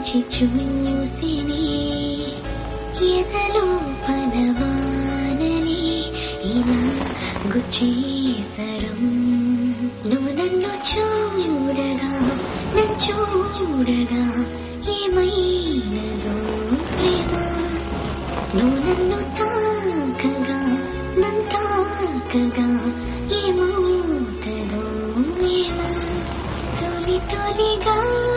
వంచి చూసినే ఎదలో పదవానని ఇలా గుచ్చేసరం నువ్వు నన్ను చూడగా నన్ను చూడగా ఏమైనదో ప్రేమ నువ్వు నన్ను తాకగా నన్ను తాకగా ఏమవుతుందో ఏమో తొలి తొలిగా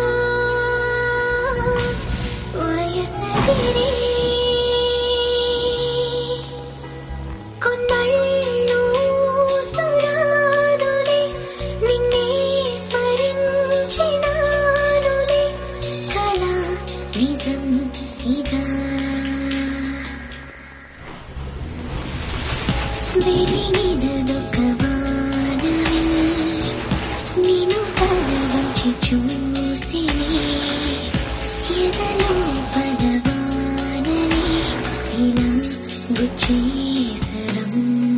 వయసగిరి కొన్నళ్ళు సురాదులే నిన్నే స్మరించినానులే కళ నిజం ఇదా వెలిగినదొక వానవి నేను తల వంచి చూసి ఎదలో పదవానని ఇలా గుచ్చేసరం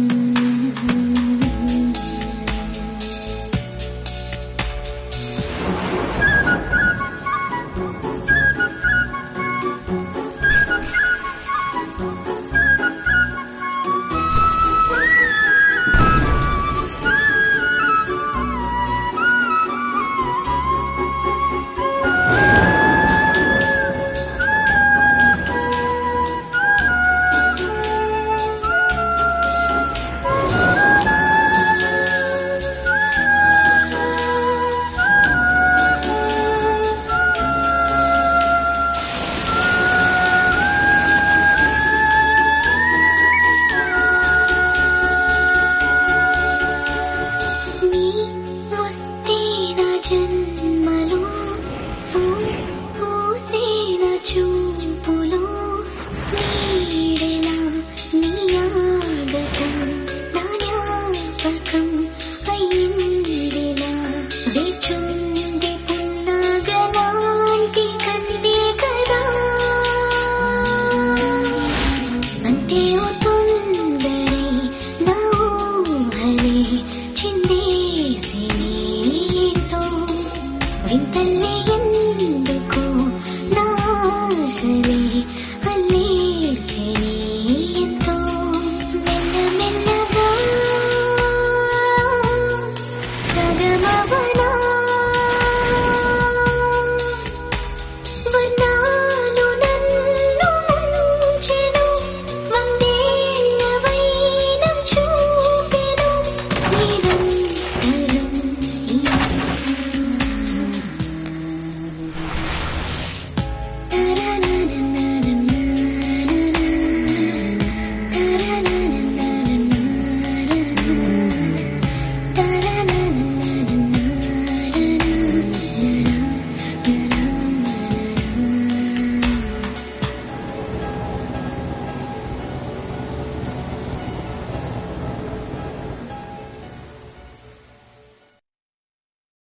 నీ వస్తే నా జన్మలో పూ- పూసే నా చూపు